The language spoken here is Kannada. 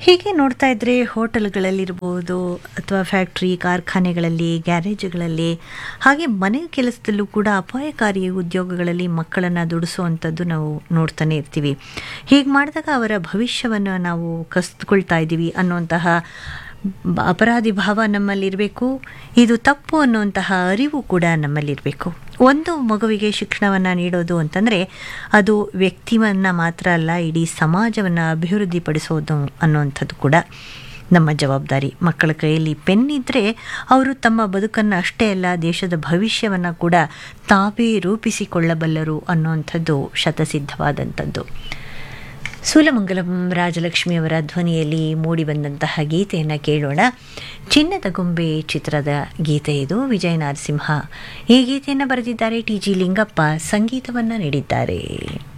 ಹೀಗೆ ನೋಡ್ತಾ ಇದ್ದರೆ ಹೋಟೆಲ್ಗಳಲ್ಲಿರ್ಬೋದು ಅಥವಾ ಫ್ಯಾಕ್ಟ್ರಿ ಕಾರ್ಖಾನೆಗಳಲ್ಲಿ ಗ್ಯಾರೇಜ್ಗಳಲ್ಲಿ ಹಾಗೆ ಮನೆ ಕೆಲಸದಲ್ಲೂ ಕೂಡ ಅಪಾಯಕಾರಿ ಉದ್ಯೋಗಗಳಲ್ಲಿ ಮಕ್ಕಳನ್ನು ದುಡಿಸುವಂಥದ್ದು ನಾವು ನೋಡ್ತಾನೆ ಇರ್ತೀವಿ ಹೀಗೆ ಮಾಡಿದಾಗ ಅವರ ಭವಿಷ್ಯವನ್ನು ನಾವು ಕಸ್ದುಕೊಳ್ತಾ ಇದ್ದೀವಿ ಅನ್ನುವಂತಹ ಬ- ಅಪರಾಧಿ ಭಾವ ನಮ್ಮಲ್ಲಿರಬೇಕು ಇದು ತಪ್ಪು ಅನ್ನುವಂತಹ ಅರಿವು ಕೂಡ ನಮ್ಮಲ್ಲಿರಬೇಕು ಒಂದು ಮಗುವಿಗೆ ಶಿಕ್ಷಣವನ್ನು ನೀಡೋದು ಅಂತಂದರೆ ಅದು ವ್ಯಕ್ತಿಯನ್ನು ಮಾತ್ರ ಅಲ್ಲ ಇಡೀ ಸಮಾಜವನ್ನು ಅಭಿವೃದ್ಧಿಪಡಿಸೋದು ಅನ್ನುವಂಥದ್ದು ಕೂಡ ನಮ್ಮ ಜವಾಬ್ದಾರಿ ಮಕ್ಕಳ ಕೈಯಲ್ಲಿ ಪೆನ್ ಇದ್ದರೆ ಅವರು ತಮ್ಮ ಬದುಕನ್ನು ಅಷ್ಟೇ ಅಲ್ಲ ದೇಶದ ಭವಿಷ್ಯವನ್ನು ಕೂಡ ತಾವೇ ರೂಪಿಸಿಕೊಳ್ಳಬಲ್ಲರು ಅನ್ನುವಂಥದ್ದು ಶತಸಿದ್ಧವಾದಂಥದ್ದು ಸೂಲಮಂಗಲಂ ರಾಜಲಕ್ಷ್ಮಿಯವರ ಧ್ವನಿಯಲ್ಲಿ ಮೂಡಿಬಂದಂತಹ ಗೀತೆಯನ್ನು ಕೇಳೋಣ ಚಿನ್ನದ ಗೊಂಬೆ ಚಿತ್ರದ ಗೀತೆ ಇದು ವಿಜಯ ನರಸಿಂಹ ಈ ಗೀತೆಯನ್ನು ಬರೆದಿದ್ದಾರೆ ಟಿ ಜಿ ಲಿಂಗಪ್ಪ ಸಂಗೀತವನ್ನು ನೀಡಿದ್ದಾರೆ